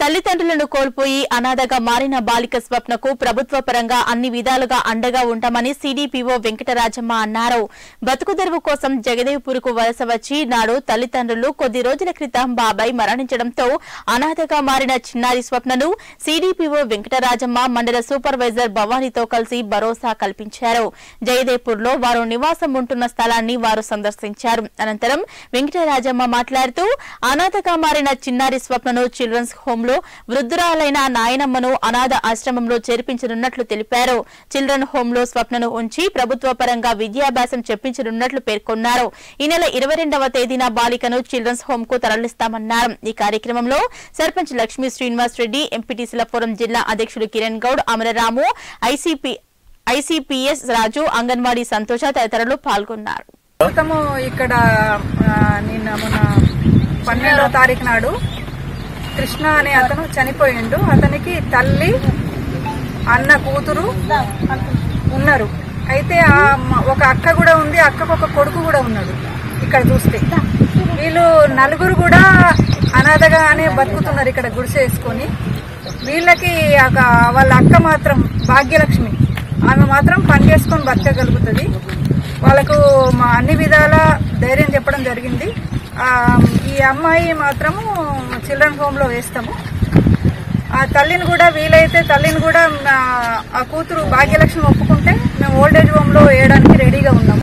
తల్లిదండ్రులను కోల్పోయి అనాథగా మారిన బాలిక స్వప్నకు ప్రభుత్వ పరంగా అన్ని విధాలుగా అండగా ఉంటామని సీడీపీఓ వెంకటరాజమ్మ అన్నారు బతుకు తెరువు కోసం జగదేవ్పూర్కు వలస వచ్చి నాడు తల్లిదండ్రులు కొద్ది రోజుల క్రితం బాబాయ్ మరణించడంతో అనాథగా మారిన చిన్నారి స్వప్నను సీడీపీఓ వెంకటరాజమ్మ మండల సూపర్వైజర్ భవానీతో కలిసి భరోసా కల్పించారు జయదేవ్పూర్లో వారు నివాసం ఉంటున్న స్థలాన్ని వారు సందర్శించారు అనంతరం వెంకటరాజమ్మ మాట్లాడుతూ అనాథగా మారిన చిన్నారి స్వప్నను చిల్డ్రన్స్ హోంలో వృద్ధురాలైన నాయనమ్మను అనాథ ఆశ్రమంలో చేర్పించనున్నట్లు తెలిపారు చిల్డ్రన్ హోంలో స్వప్నను ఉంచి ప్రభుత్వ పరంగా విద్యాభ్యాసం చెప్పించనున్నట్లు పేర్కొన్నారు ఈ నెల ఇరవై రెండవ తేదీన బాలికను చిల్డ్రన్స్ హోం కు తరలిస్తామన్నారు ఈ కార్యక్రమంలో సర్పంచ్ లక్ష్మీ శ్రీనివాస్ రెడ్డి ఎంపీటీసీల ఫోరం జిల్లా అధ్యక్షుడు కిరణ్ గౌడ్ అమరరాము ఐసీపీ ఐసీపీఎస్ రాజు అంగన్వాడీ సంతోష తదితరులు పాల్గొన్నారు ప్రస్తుతము ఇక్కడ ఆ, నిన్న మొన్న పన్నెండవ తారీఖు నాడు కృష్ణ అనే అతను చనిపోయిండు అతనికి తల్లి అన్న కూతురు ఉన్నారు అయితే ఆ మ- ఒక అక్క కూడా ఉంది అక్కకు ఒక కొడుకు కూడా ఉన్నాడు ఇక్కడ చూస్తే వీళ్ళు నలుగురు కూడా అనాథగానే బతుకుతున్నారు ఇక్కడ గుడిసె వేసుకొని వీళ్ళకి ఒక- వాళ్ళ అక్క మాత్రం భాగ్యలక్ష్మి ఆమె మాత్రం పని చేసుకొని బతకగలుగుతుంది వాళ్ళకు మా అన్ని విధాల ధైర్యం చెప్పడం జరిగింది ఆ, ఈ అమ్మాయి మాత్రము చిల్డ్రన్ హోమ్ లో వేస్తాము ఆ తల్లిని కూడా వీలైతే తల్లిని కూడా మా- ఆ కూతురు భాగ్యలక్ష్మి ఒప్పుకుంటే మేము ఓల్డేజ్ హోమ్ లో వేయడానికి రెడీగా ఉన్నాము